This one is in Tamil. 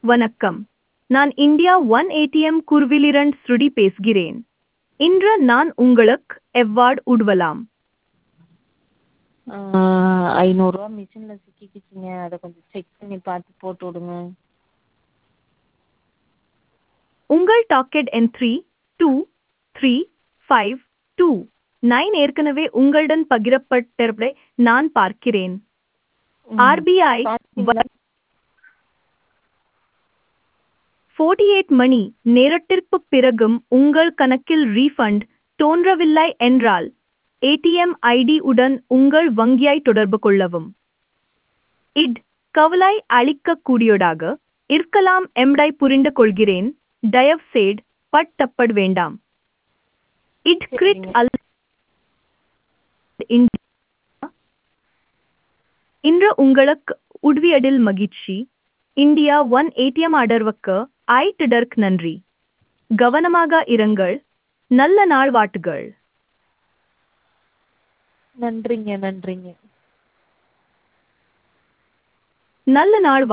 வணக்கம் நான் இந்தியா ஒன் ஏடிஎம் குர்விலிரண்ட் ஸ்ருடி பேசுகிறேன் இன்று நான் உங்களுக்கு எவ்வாறு உதவலாம் ஐநூறுரூவா மிஷினில் சிக்கிக்கிச்சுங்க அதை கொஞ்சம் செக் பண்ணி பார்த்து போட்டு விடுங்க உங்கள் டாக்கெட் எண் three two three five two nine ஏற்கனவே உங்களுடன் பகிரப்பட்டிருப்பதை நான் பார்க்கிறேன் ஆர்பிஐ பார்த்தீங்களா ஃபோர்ட்டி எயிட் மணி நேரத்திற்குப் பிறகும் உங்கள் கணக்கில் ரீஃபண்ட் தோன்றவில்லை என்றால் ஏடிஎம் ஐடி உடன் உங்கள் வங்கியை தொடர்பு கொள்ளவும் இட் கவலை அளிக்கக்கூடியதாக இருக்கலாம் என்பதை புரிந்து கொள்கிறேன் தயவுசெய்து பட்டப்பட வேண்டாம் இட் கிரிட் சரிங்க. அல் இன்று உங்களுக்கு உதவியதில் மகிழ்ச்சி இந்தியா ஒன் ஏடிஎம் ஆர்டர்வுக்கு ஐட்டதற்கு நன்றி கவனமாக இருங்கள் நல்ல நாள் வாட்டுகள் நன்றிங்க நன்றிங்க நல்ல நாள்